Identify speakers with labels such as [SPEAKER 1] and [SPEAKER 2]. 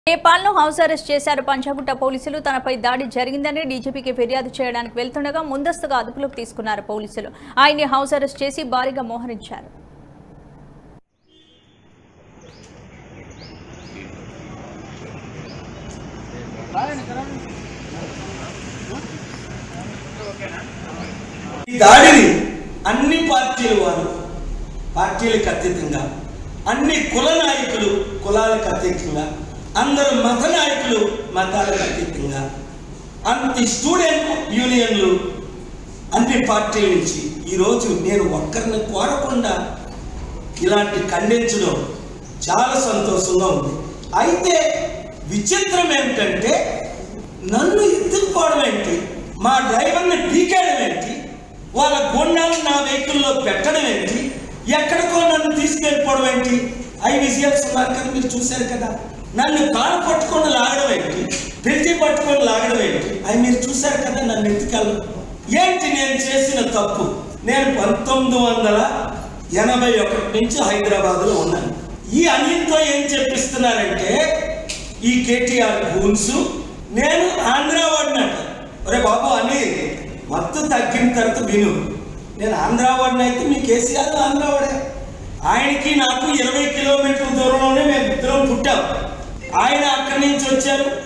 [SPEAKER 1] నేపాల్ను house arrest చేశారు పంచగుట్ట పోలీసులు తనపై దాడి జరిగిందని డీజీపీకి ఫిర్యాదు చేయడానికి వెళ్తుండగా ముందస్తుగా అదుపులోకి తీసుకున్నారు పోలీసులు ఆయన్ని హౌస్ అరెస్ట్ చేసి భారీగా మోహరించారు
[SPEAKER 2] ఈ దాడిని అన్ని పార్టీల వారు పార్టీలకు అతీతంగా అన్ని కుల నాయకులు కులాలకు అతీతంగా అందరు మత నాయకులు మతాలకు అతీతంగా అన్ని స్టూడెంట్ యూనియన్లు అన్ని పార్టీల నుంచి ఈరోజు నేను ఒక్కరిని కోరకుండా ఇలాంటి ఖండించడం చాలా సంతోషంగా ఉంది అయితే విచిత్రం ఏమిటంటే నన్ను ఎత్తుకుపోవడం ఏంటి మా డ్రైవర్ని పీకేయడం ఏంటి వాళ్ళ గుండాలు నా వెహికల్లో పెట్టడం ఏంటి ఎక్కడికో నన్ను తీసుకెళ్ళిపోవడం ఏంటి ఐ విజయాలు ఉన్నారు కదా మీరు చూశారు కదా నన్ను కాలు పట్టుకొని లాగడం ఏంటి పిలిచి పట్టుకొని లాగడం ఏంటి అవి మీరు చూశారు కదా నన్ను ఎత్తుకెళ్ళ ఏంటి నేను చేసిన తప్పు నేను పంతొమ్మిది వందల ఎనభై ఒకటి నుంచి హైదరాబాద్లో ఉన్నాను ఈ అనిల్తో ఏం చెప్పిస్తున్నారంటే ఈ కేటీఆర్ గూన్స్ నేను ఆంధ్ర వాడినట ఒరే బాబు అని మత్తు తగ్గిన తర్వాత విను నేను ఆంధ్ర వాడిని అయితే మీ కేసీఆర్ ఆంధ్ర వాడే ఆయనకి నాకు ఇరవై కిలోమీటర్ల దూరంలోనే మేము ఇద్దరం పుట్టాం ఆయన అక్కడి నుంచి వచ్చారు